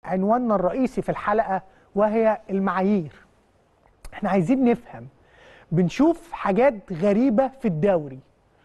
عنواننا الرئيسي في الحلقه وهي المعايير احنا عايزين نفهم بنشوف حاجات غريبه في الدوري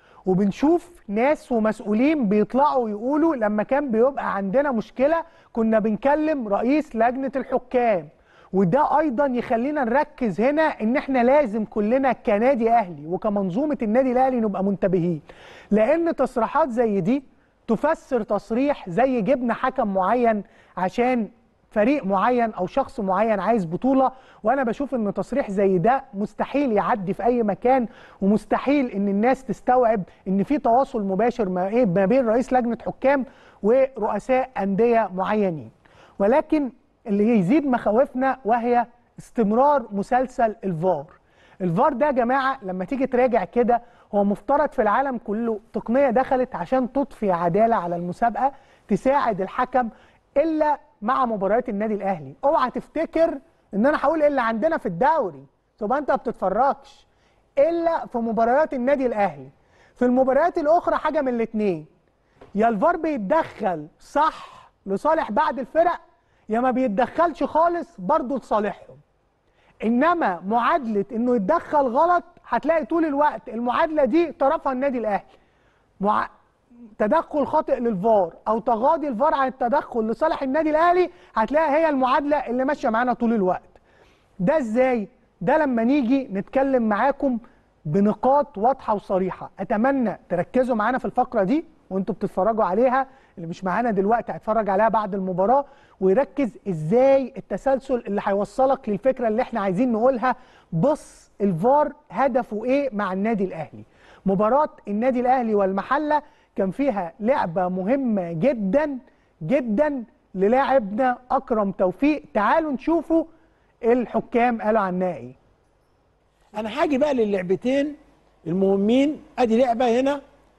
وبنشوف ناس ومسؤولين بيطلعوا يقولوا لما كان بيبقى عندنا مشكله كنا بنكلم رئيس لجنه الحكام وده ايضا يخلينا نركز هنا ان احنا لازم كلنا كنادي اهلي وكمنظومه النادي الاهلي نبقى منتبهين لان تصريحات زي دي تفسر تصريح زي جبنا حكم معين عشان فريق معين او شخص معين عايز بطوله وانا بشوف ان تصريح زي ده مستحيل يعدي في اي مكان ومستحيل ان الناس تستوعب ان في تواصل مباشر ما ايه ما بين رئيس لجنه حكام ورؤساء انديه معينين ولكن اللي يزيد مخاوفنا وهي استمرار مسلسل الفار الفار ده يا جماعه لما تيجي تراجع كده هو مفترض في العالم كله تقنيه دخلت عشان تضفي عداله على المسابقه تساعد الحكم الا مع مباريات النادي الاهلي اوعى تفتكر ان انا هقول الا عندنا في الدوري تبقى انت ما بتتفرجش الا في مباريات النادي الاهلي في المباريات الاخرى حاجه من الاثنين يا الفار بيتدخل صح لصالح بعض الفرق يا ما بيتدخلش خالص برضه لصالحهم انما معادله انه يتدخل غلط هتلاقي طول الوقت المعادله دي طرفها النادي الاهلي مع... تدخل خاطئ للفار او تغاضي الفار عن التدخل لصالح النادي الاهلي هتلاقي هي المعادله اللي ماشيه معانا طول الوقت ده ازاي ده لما نيجي نتكلم معاكم بنقاط واضحه وصريحه اتمنى تركزوا معانا في الفقره دي وانتوا بتتفرجوا عليها اللي مش معانا دلوقتي هيتفرج عليها بعد المباراه ويركز ازاي التسلسل اللي هيوصلك للفكره اللي احنا عايزين نقولها بص الفار هدفه ايه مع النادي الاهلي مباراه النادي الاهلي والمحله كان فيها لعبه مهمه جدا جدا للاعبنا اكرم توفيق تعالوا نشوفوا الحكام قالوا عنها ايه انا هاجي بقى للعبتين المهمين ادي لعبه هنا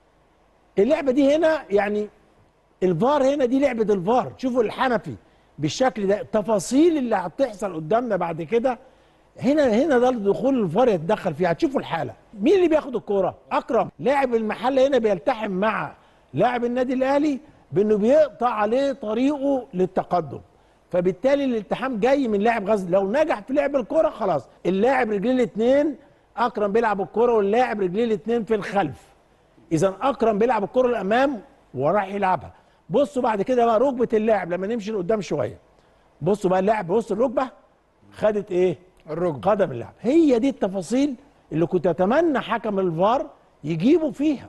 اللعبه دي هنا يعني الفار هنا دي لعبه الفار شوفوا الحنفي بالشكل ده التفاصيل اللي هتحصل قدامنا بعد كده هنا هنا ده دخول الفار يتدخل فيها هتشوفوا الحاله مين اللي بياخد الكوره اكرم لاعب المحل هنا بيلتحم مع لاعب النادي الاهلي بانه بيقطع عليه طريقه للتقدم فبالتالي الالتحام جاي من لاعب غزل لو نجح في لعب الكوره خلاص اللاعب رجليه الاثنين اكرم بيلعب الكوره واللاعب رجليه الاثنين في الخلف اذا اكرم بيلعب الكوره الامام وراح يلعبها بصوا بعد كده بقى ركبه اللاعب لما نمشي لقدام شويه بصوا بقى اللاعب بص الركبه خدت ايه الركبه قدم اللاعب هي دي التفاصيل اللي كنت اتمنى حكم الفار يجيبوا فيها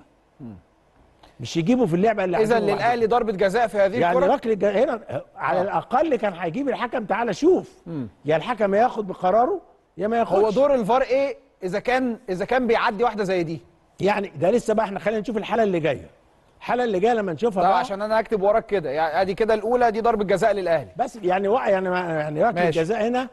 مش يجيبوا في اللعبه اللي اذا عايزينه واحد. للاهلي ضربه جزاء في هذه يعني الكره ركله الج- هنا على الاقل كان هيجيب الحكم تعالى شوف يا الحكم ياخد بقراره يا ما ياخدش هو دور الفار ايه اذا كان اذا كان بيعدي واحده زي دي يعني ده لسه بقى احنا خلينا نشوف الحاله اللي جايه الحاله اللي جايه لما نشوفها طب بقى عشان انا اكتب وراك كده يعني ادي كده الاولى دي ضربه جزاء للاهلي بس يعني وقع يعني ما- يعني ركله ماشي. الجزاء هنا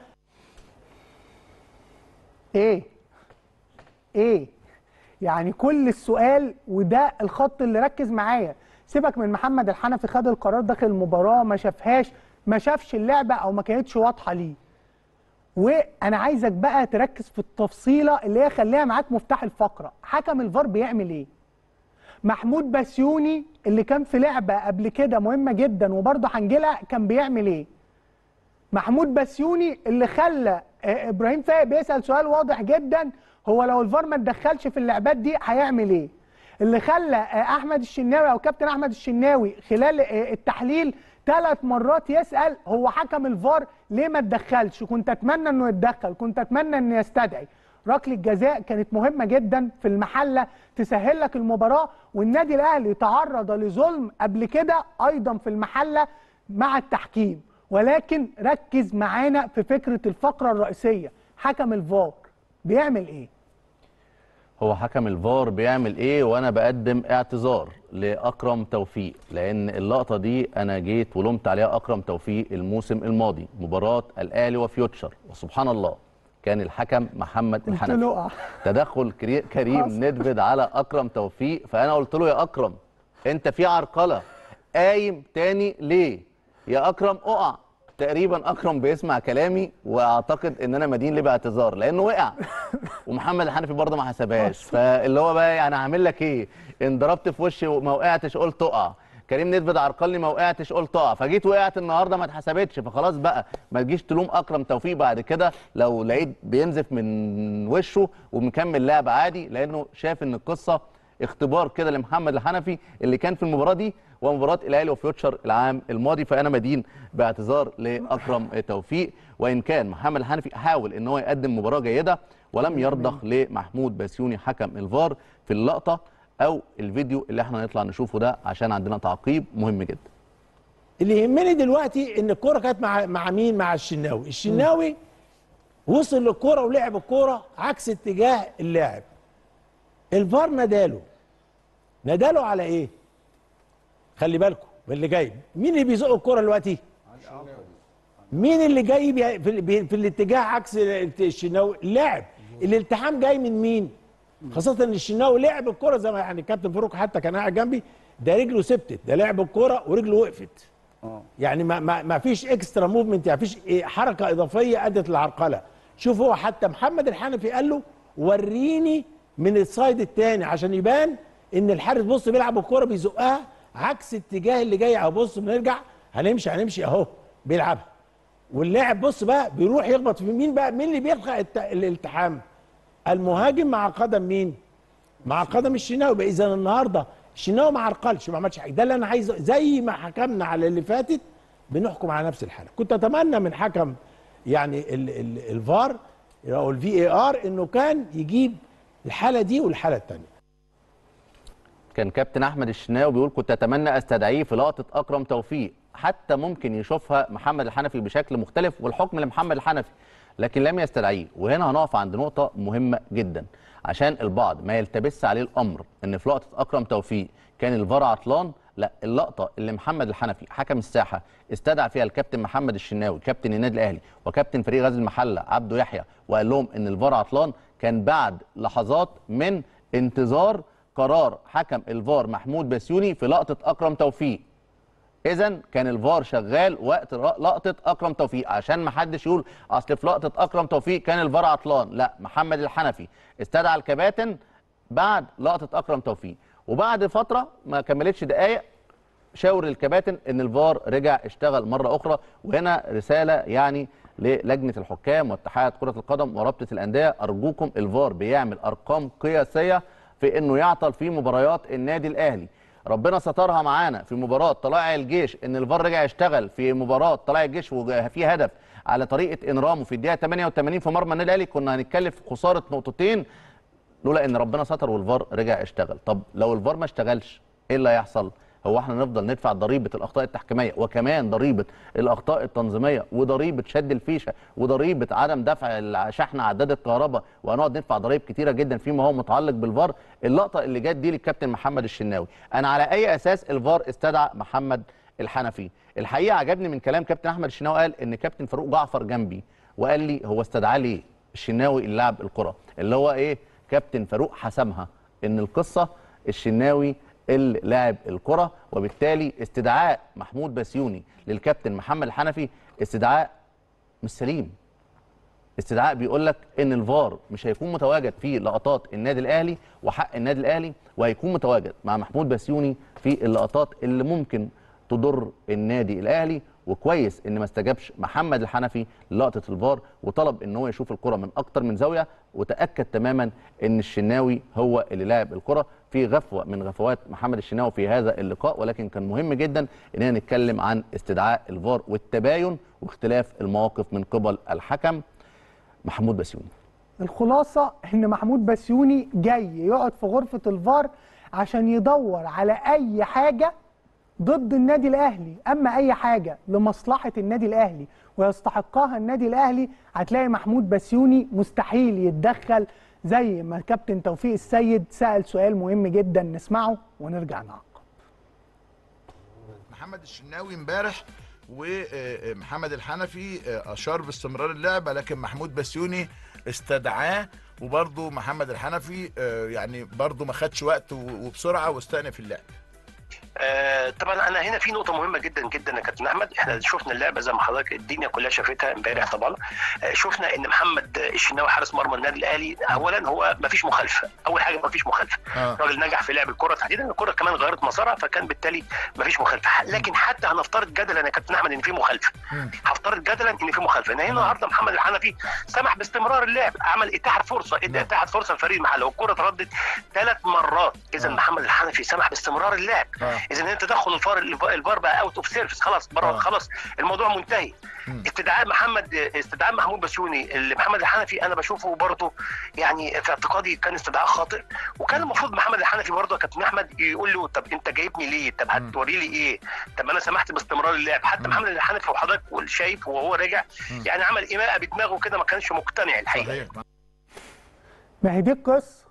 ايه ايه يعني كل السؤال وده الخط اللي ركز معايا سيبك من محمد الحنفي خد القرار داخل المباراه ما شافهاش ما شافش اللعبه او ما كانتش واضحه ليه وانا عايزك بقى تركز في التفصيله اللي هي خليها معاك مفتاح الفقره حكم الفار بيعمل ايه محمود بسيوني اللي كان في لعبه قبل كده مهمه جدا وبرضه هنجيلها كان بيعمل ايه محمود بسيوني اللي خلى آه، ابراهيم فايق بيسال سؤال واضح جدا هو لو الفار ما اتدخلش في اللعبات دي هيعمل ايه اللي خلى آه، احمد الشناوي او كابتن احمد الشناوي خلال آه، التحليل ثلاث مرات يسال هو حكم الفار ليه ما اتدخلش كنت اتمنى انه يتدخل كنت اتمنى انه يستدعي ركله جزاء كانت مهمه جدا في المحله تسهل لك المباراه والنادي الاهلي تعرض لظلم قبل كده ايضا في المحله مع التحكيم ولكن ركز معانا في فكره الفقره الرئيسيه حكم الفار بيعمل ايه هو حكم الفار بيعمل ايه وانا بقدم اعتذار لاكرم توفيق لان اللقطه دي انا جيت ولومت عليها اكرم توفيق الموسم الماضي مباراه الاهلي وفيوتشر وسبحان الله كان الحكم محمد قلت الحنفي له اقع تدخل كري- كريم حصل. ندفد على اكرم توفيق فانا قلت له يا اكرم انت في عرقله قايم تاني ليه يا اكرم اقع تقريبا اكرم بيسمع كلامي واعتقد ان انا مدين ليه باعتذار لانه وقع ومحمد الحنفي برضه ما حسبهاش فاللي هو بقى يعني هعمل لك ايه ان ضربت في وشي وما وقعتش قلت اقع كريم نيدفيد عرقلني ما وقعتش قلت اقع فجيت وقعت النهارده ما اتحسبتش فخلاص بقى ما تجيش تلوم اكرم توفيق بعد كده لو لقيت بينزف من وشه ومكمل لعب عادي لانه شاف ان القصه اختبار كده لمحمد الحنفي اللي كان في المباراه دي ومباراه الاهلي وفيوتشر العام الماضي فانا مدين باعتذار لاكرم توفيق وان كان محمد الحنفي حاول ان هو يقدم مباراه جيده ولم يرضخ لمحمود بسيوني حكم الفار في اللقطه او الفيديو اللي احنا نطلع نشوفه ده عشان عندنا تعقيب مهم جدا اللي يهمني دلوقتي ان الكوره كانت مع مع مين مع الشناوي الشناوي وصل للكوره ولعب الكوره عكس اتجاه اللاعب الفار ناداله ناداله على ايه خلي بالكم من اللي جاي مين اللي بيزق الكوره دلوقتي مين اللي جاي بي- في, ال- في الاتجاه عكس الشناوي اللاعب الالتحام جاي من مين خاصة ان الشناوي لعب الكرة زي ما يعني الكابتن فاروق حتى كان قاعد جنبي ده رجله ثبتت ده لعب الكرة ورجله وقفت يعني ما ما, ما فيش اكسترا موفمنت يعني فيش إيه حركة اضافية ادت للعرقلة شوف هو حتى محمد الحنفي قال له وريني من السايد الثاني عشان يبان ان الحارس بص بيلعب الكرة بيزقها عكس اتجاه اللي جاي اهو بص بنرجع هنمشي هنمشي اهو بيلعبها واللاعب بص بقى بيروح يخبط في مين بقى مين اللي بيلقى الت- الالتحام المهاجم مع قدم مين مع قدم الشناوي بقى اذا النهارده الشناوي ما عرقلش ما عملش حاجه ده اللي انا عايزه زي ما حكمنا على اللي فاتت بنحكم على نفس الحاله كنت اتمنى من حكم يعني ال ال الفار او الفي اي ار انه كان يجيب الحاله دي والحاله الثانيه كان كابتن احمد الشناوي بيقول كنت اتمنى استدعيه في لقطه اكرم توفيق حتى ممكن يشوفها محمد الحنفي بشكل مختلف والحكم لمحمد الحنفي لكن لم يستدعيه وهنا هنقف عند نقطه مهمه جدا عشان البعض ما يلتبس عليه الامر ان في لقطه اكرم توفيق كان الفار عطلان لا اللقطه اللي محمد الحنفي حكم الساحه استدعى فيها الكابتن محمد الشناوي كابتن النادي الاهلي وكابتن فريق غزل المحله عبده يحيى وقال لهم ان الفار عطلان كان بعد لحظات من انتظار قرار حكم الفار محمود بسيوني في لقطه اكرم توفيق اذا كان الفار شغال وقت ر- لقطه اكرم توفيق عشان ما حدش يقول اصل في لقطه اكرم توفيق كان الفار عطلان لا محمد الحنفي استدعى الكباتن بعد لقطه اكرم توفيق وبعد فتره ما كملتش دقائق شاور الكباتن ان الفار رجع اشتغل مره اخرى وهنا رساله يعني للجنه الحكام واتحاد كره القدم ورابطه الانديه ارجوكم الفار بيعمل ارقام قياسيه في انه يعطل في مباريات النادي الاهلي ربنا سترها معانا في مباراه طلائع الجيش ان الفار رجع يشتغل في مباراه طلائع الجيش وفي هدف على طريقه انرامو في الدقيقه 88 في مرمى النادي الاهلي كنا هنتكلم في خساره نقطتين لولا ان ربنا ستر والفار رجع اشتغل طب لو الفار ما اشتغلش ايه اللي هيحصل هو احنا نفضل ندفع ضريبه الاخطاء التحكيميه وكمان ضريبه الاخطاء التنظيميه وضريبه شد الفيشه وضريبه عدم دفع شحن عداد الكهرباء وهنقعد ندفع ضرائب كتيره جدا فيما هو متعلق بالفار اللقطه اللي جت دي للكابتن محمد الشناوي انا على اي اساس الفار استدعى محمد الحنفي الحقيقه عجبني من كلام كابتن احمد الشناوي قال ان كابتن فاروق جعفر جنبي وقال لي هو استدعاه ليه الشناوي اللي لعب الكره اللي هو ايه كابتن فاروق حسمها ان القصه الشناوي اللي لاعب الكره وبالتالي استدعاء محمود بسيوني للكابتن محمد الحنفي استدعاء مش سليم استدعاء بيقول لك ان الفار مش هيكون متواجد في لقطات النادي الاهلي وحق النادي الاهلي وهيكون متواجد مع محمود بسيوني في اللقطات اللي ممكن تضر النادي الاهلي وكويس ان ما استجابش محمد الحنفي للقطه الفار وطلب ان هو يشوف الكره من اكتر من زاويه وتاكد تماما ان الشناوي هو اللي لاعب الكره في غفوه من غفوات محمد الشناوي في هذا اللقاء ولكن كان مهم جدا اننا نتكلم عن استدعاء الفار والتباين واختلاف المواقف من قبل الحكم محمود بسيوني الخلاصه ان محمود بسيوني جاي يقعد في غرفه الفار عشان يدور على اي حاجه ضد النادي الاهلي اما اي حاجه لمصلحه النادي الاهلي ويستحقها النادي الاهلي هتلاقي محمود بسيوني مستحيل يتدخل زي ما كابتن توفيق السيد سال سؤال مهم جدا نسمعه ونرجع نعقب محمد الشناوي امبارح ومحمد الحنفي اشار باستمرار اللعبه لكن محمود بسيوني استدعاه وبرضه محمد الحنفي يعني برضه ما خدش وقت وبسرعه واستأنف اللعب آه طبعا انا هنا في نقطه مهمه جدا جدا يا كابتن احمد احنا شفنا اللعبه زي ما حضرتك الدنيا كلها شافتها امبارح طبعا آه شفنا ان محمد الشناوي حارس مرمى النادي الاهلي اولا هو ما فيش مخالفه اول حاجه ما فيش مخالفه آه. الراجل نجح في لعب الكره تحديدا الكره كمان غيرت مسارها فكان بالتالي ما فيش مخالفه لكن حتى هنفترض جدلا يا كابتن احمد ان في مخالفه هفترض جدلا ان في مخالفه هنا النهارده محمد الحنفي سمح باستمرار اللعب عمل اتاحت فرصه ادى اتاحت فرصه لفريق المحله والكره اتردت ثلاث مرات اذا محمد الحنفي سمح باستمرار اللعب آه. اذا هنا تدخل الفار الفار بقى اوت اوف سيرفيس خلاص بره آه. خلاص الموضوع منتهي استدعاء محمد استدعاء محمود بسيوني اللي محمد الحنفي انا بشوفه برضه يعني في اعتقادي كان استدعاء خاطئ وكان المفروض محمد الحنفي برضه يا كابتن احمد يقول له طب انت جايبني ليه؟ طب هتوري لي ايه؟ طب انا سمحت باستمرار اللعب حتى محمد الحنفي وحضرتك شايف وهو راجع يعني عمل ايماءه بدماغه كده ما كانش مقتنع الحقيقه صحيح ما هي دي القصه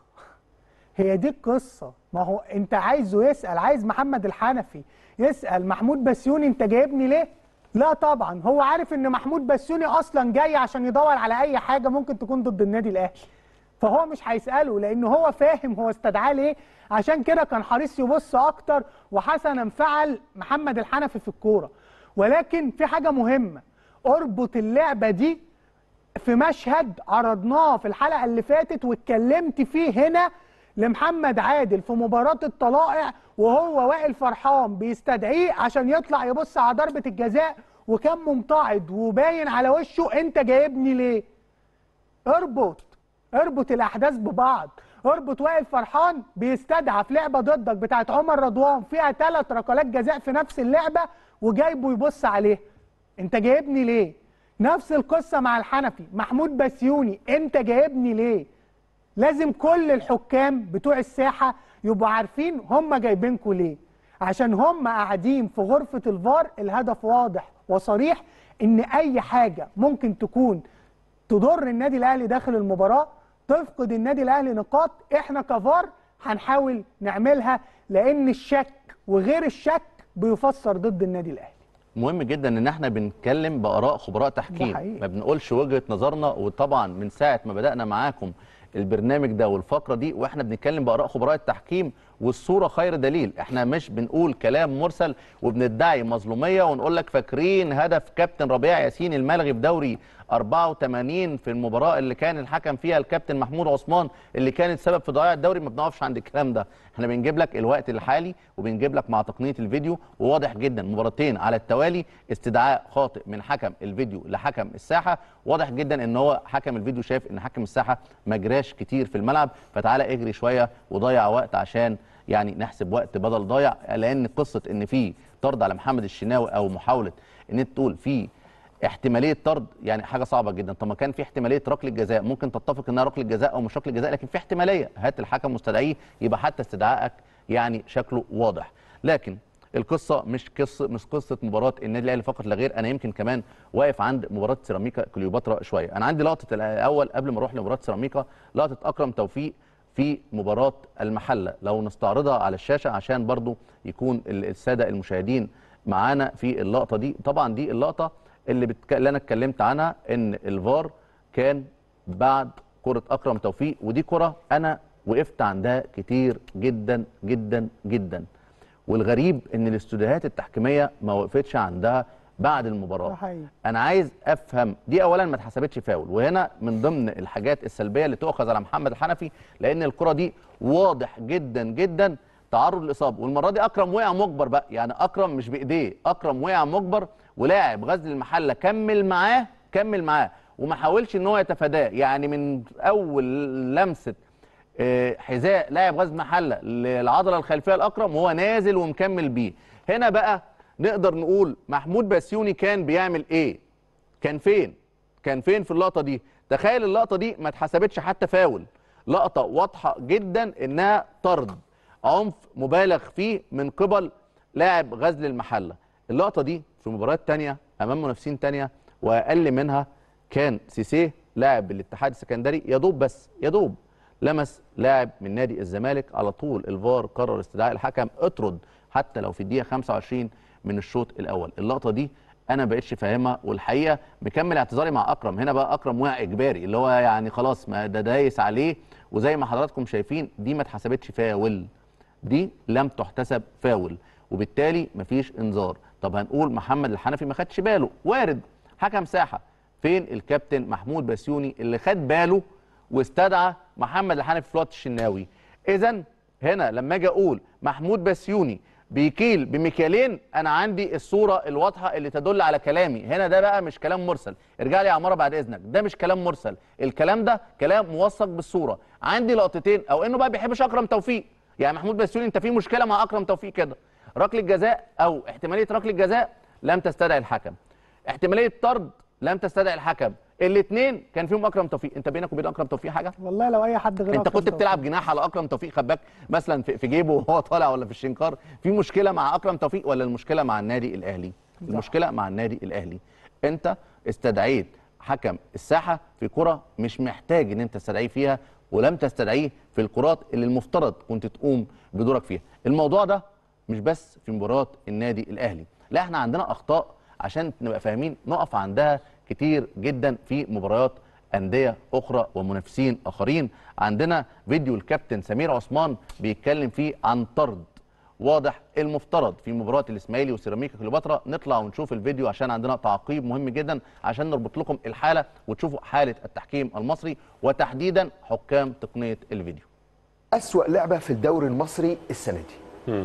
هي دي القصه ما هو انت عايزه يسال عايز محمد الحنفي يسال محمود بسيوني انت جايبني ليه لا طبعا هو عارف ان محمود بسيوني اصلا جاي عشان يدور على اي حاجه ممكن تكون ضد النادي الاهلي فهو مش هيساله لان هو فاهم هو استدعاه ليه عشان كده كان حريص يبص اكتر وحسنا فعل محمد الحنفي في الكوره ولكن في حاجه مهمه اربط اللعبه دي في مشهد عرضناه في الحلقه اللي فاتت واتكلمت فيه هنا لمحمد عادل في مباراه الطلائع وهو وائل فرحان بيستدعيه عشان يطلع يبص على ضربه الجزاء وكان ممتعض وباين على وشه انت جايبني ليه؟ اربط اربط الاحداث ببعض اربط وائل فرحان بيستدعى في لعبه ضدك بتاعت عمر رضوان فيها ثلاث ركلات جزاء في نفس اللعبه وجايبه يبص عليها انت جايبني ليه نفس القصه مع الحنفي محمود بسيوني انت جايبني ليه لازم كل الحكام بتوع الساحه يبقوا عارفين هم جايبينكوا ليه عشان هم قاعدين في غرفه الفار الهدف واضح وصريح ان اي حاجه ممكن تكون تضر النادي الاهلي داخل المباراه تفقد النادي الاهلي نقاط احنا كفار هنحاول نعملها لان الشك وغير الشك بيفسر ضد النادي الاهلي مهم جدا ان احنا بنتكلم باراء خبراء تحكيم حقيقي. ما بنقولش وجهه نظرنا وطبعا من ساعه ما بدانا معاكم البرنامج ده والفقره دي واحنا بنتكلم باراء خبراء التحكيم والصوره خير دليل احنا مش بنقول كلام مرسل وبندعي مظلوميه ونقول لك فاكرين هدف كابتن ربيع ياسين الملغي في دوري 84 في المباراه اللي كان الحكم فيها الكابتن محمود عثمان اللي كانت سبب في ضياع الدوري ما بنقفش عند الكلام ده احنا بنجيب لك الوقت الحالي وبنجيب لك مع تقنيه الفيديو وواضح جدا مباراتين على التوالي استدعاء خاطئ من حكم الفيديو لحكم الساحه واضح جدا ان هو حكم الفيديو شايف ان حكم الساحه ما جراش كتير في الملعب فتعالى اجري شويه وضيع وقت عشان يعني نحسب وقت بدل ضايع لان قصه ان في طرد على محمد الشناوي او محاوله ان انت تقول في احتماليه طرد يعني حاجه صعبه جدا طب ما كان في احتماليه ركله جزاء ممكن تتفق انها ركله جزاء او مش ركله جزاء لكن في احتماليه هات الحكم مستدعيه يبقى حتى استدعائك يعني شكله واضح لكن القصه مش قصه مش قصه مباراه النادي الاهلي فقط لا غير انا يمكن كمان واقف عند مباراه سيراميكا كليوباترا شويه انا عندي لقطه الاول قبل ما اروح لمباراه سيراميكا لقطه اكرم توفيق في مباراه المحله لو نستعرضها على الشاشه عشان برضو يكون ال- الساده المشاهدين معانا في اللقطه دي طبعا دي اللقطه اللي, بتك... اللي انا اتكلمت عنها ان الفار كان بعد كره اكرم توفيق ودي كره انا وقفت عندها كتير جدا جدا جدا والغريب ان الاستوديوهات التحكيميه ما وقفتش عندها بعد المباراه ده حقيقي. انا عايز افهم دي اولا ما اتحسبتش فاول وهنا من ضمن الحاجات السلبيه اللي تؤخذ على محمد الحنفي لان الكره دي واضح جدا جدا تعرض للاصابه والمره دي اكرم وقع مجبر بقى يعني اكرم مش بايديه اكرم وقع مجبر ولاعب غزل المحله كمل معاه كمل معاه وما حاولش ان هو يتفاداه يعني من اول لمسه آه، حذاء لاعب غزل محله للعضله الخلفيه الاكرم وهو نازل ومكمل بيه هنا بقى نقدر نقول محمود بسيوني كان بيعمل ايه كان فين كان فين في اللقطه دي تخيل اللقطه دي ما اتحسبتش حتى فاول لقطه واضحه جدا انها طرد عنف مبالغ فيه من قبل لاعب غزل المحله اللقطه دي في مباريات تانية امام منافسين تانية واقل منها كان سيسيه لاعب الاتحاد السكندري يا دوب بس يا دوب لمس لاعب من نادي الزمالك على طول الفار قرر استدعاء الحكم اطرد حتى لو في الدقيقه 25 من الشوط الاول اللقطه دي انا بقتش فاهمها والحقيقه مكمل اعتذاري مع اكرم هنا بقى اكرم وقع اجباري اللي هو يعني خلاص ما ده دايس عليه وزي ما حضراتكم شايفين دي ما اتحسبتش فاول دي لم تحتسب فاول وبالتالي مفيش انذار طب هنقول محمد الحنفي ما خدش باله وارد حكم ساحه فين الكابتن محمود بسيوني اللي خد باله واستدعى محمد الحنفي في الوقت الشناوي اذا هنا لما اجي اقول محمود بسيوني بيكيل بمكيالين انا عندي الصوره الواضحه اللي تدل على كلامي هنا ده بقى مش كلام مرسل ارجع لي يا عماره بعد اذنك ده مش كلام مرسل الكلام ده كلام موثق بالصوره عندي لقطتين او انه بقى بيحبش اكرم توفيق يعني محمود بسيوني انت في مشكله مع اكرم توفيق كده ركله جزاء او احتماليه ركله جزاء لم تستدعي الحكم احتماليه طرد لم تستدعي الحكم الاثنين كان فيهم اكرم توفيق انت بينك وبين اكرم توفيق حاجه والله لو اي حد غير انت أكرم كنت بتلعب جناح على اكرم توفيق خباك مثلا في في جيبه وهو طالع ولا في الشنكار في مشكله مع اكرم توفيق ولا المشكله مع النادي الاهلي المشكله مع النادي الاهلي انت استدعيت حكم الساحه في كره مش محتاج ان انت تستدعيه فيها ولم تستدعيه في الكرات اللي المفترض كنت تقوم بدورك فيها الموضوع ده مش بس في مباراه النادي الاهلي لا احنا عندنا اخطاء عشان نبقى فاهمين نقف عندها كتير جدا في مباريات انديه اخرى ومنافسين اخرين عندنا فيديو الكابتن سمير عثمان بيتكلم فيه عن طرد واضح المفترض في مباراه الاسماعيلي وسيراميكا كليوباترا نطلع ونشوف الفيديو عشان عندنا تعقيب مهم جدا عشان نربط لكم الحاله وتشوفوا حاله التحكيم المصري وتحديدا حكام تقنيه الفيديو أسوأ لعبة في الدوري المصري السنة دي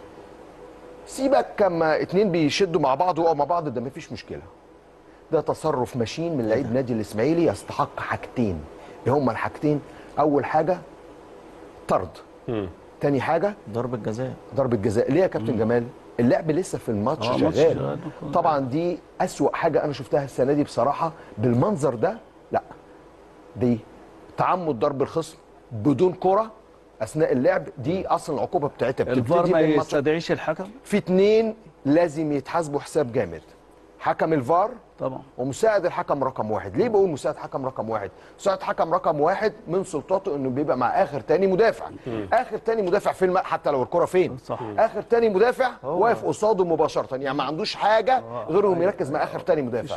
سيبك كما اتنين بيشدوا مع بعض ويقعوا مع بعض ده مفيش مشكلة ده تصرف ماشين من لعيب نادي الإسماعيلي يستحق حاجتين ايه هما الحاجتين أول حاجة طرد تاني حاجة ضربة جزاء ضربة جزاء ليه يا كابتن جمال اللعب لسه في الماتش آه، ماتش شغال شغال. طبعا دي أسوأ حاجة أنا شفتها السنة دي بصراحة بالمنظر ده لا دي تعمد ضرب الخصم بدون كرة أثناء اللعب دي أصلا العقوبة بتاعتها الفار بتبتدي ما من الماتش يستدعيش الحكم في اتنين لازم يتحاسبوا حساب جامد حكم الفار طبعا ومساعد الحكم رقم واحد ليه بقول مساعد حكم رقم واحد مساعد حكم رقم واحد من سلطاته انه بيبقى مع اخر تاني مدافع اخر تاني مدافع في الم... حتى لو الكره فين صح. اخر تاني مدافع واقف قصاده مباشره يعني ما عندوش حاجه غير انه يركز مع اخر تاني مدافع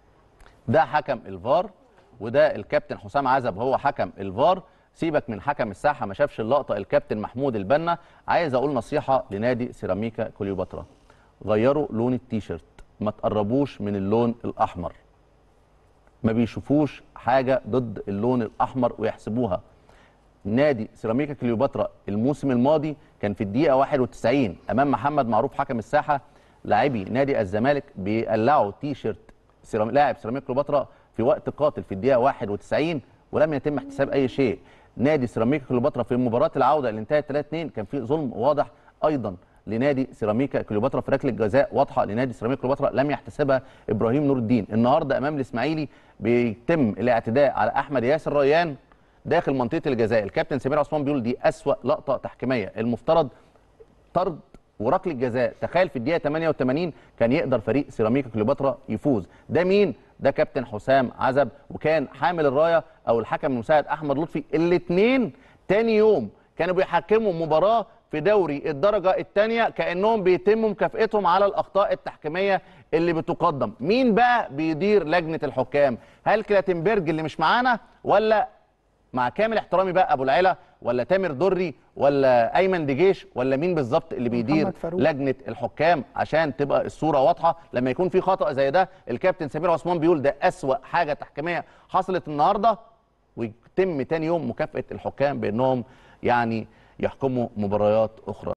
ده حكم الفار وده الكابتن حسام عزب هو حكم الفار سيبك من حكم الساحه ما شافش اللقطه الكابتن محمود البنا عايز اقول نصيحه لنادي سيراميكا كليوباترا غيروا لون التيشيرت ما تقربوش من اللون الاحمر ما بيشوفوش حاجه ضد اللون الاحمر ويحسبوها نادي سيراميكا كليوباترا الموسم الماضي كان في الدقيقه 91 امام محمد معروف حكم الساحه لاعبي نادي الزمالك بيقلعوا تي شيرت سيرام... لاعب سيراميكا كليوباترا في وقت قاتل في الدقيقه 91 ولم يتم احتساب اي شيء نادي سيراميكا كليوباترا في مباراه العوده اللي انتهت 3 2 كان في ظلم واضح ايضا لنادي سيراميكا كليوباترا في ركله جزاء واضحه لنادي سيراميكا كليوباترا لم يحتسبها ابراهيم نور الدين النهارده امام الاسماعيلي بيتم الاعتداء على احمد ياسر ريان داخل منطقه الجزاء الكابتن سمير عثمان بيقول دي اسوا لقطه تحكيميه المفترض طرد وركله جزاء تخيل في الدقيقه 88 كان يقدر فريق سيراميكا كليوباترا يفوز ده مين ده كابتن حسام عزب وكان حامل الرايه او الحكم المساعد احمد لطفي الاثنين تاني يوم كانوا بيحكموا مباراه في دوري الدرجه الثانيه كانهم بيتم مكافئتهم على الاخطاء التحكيميه اللي بتقدم مين بقى بيدير لجنه الحكام هل كلاتنبرج اللي مش معانا ولا مع كامل احترامي بقى ابو العلا ولا تامر دري ولا ايمن دجيش ولا مين بالظبط اللي بيدير محمد فاروق. لجنه الحكام عشان تبقى الصوره واضحه لما يكون في خطا زي ده الكابتن سمير عثمان بيقول ده اسوا حاجه تحكيميه حصلت النهارده ويتم تاني يوم مكافاه الحكام بانهم يعني يحكموا مباريات اخرى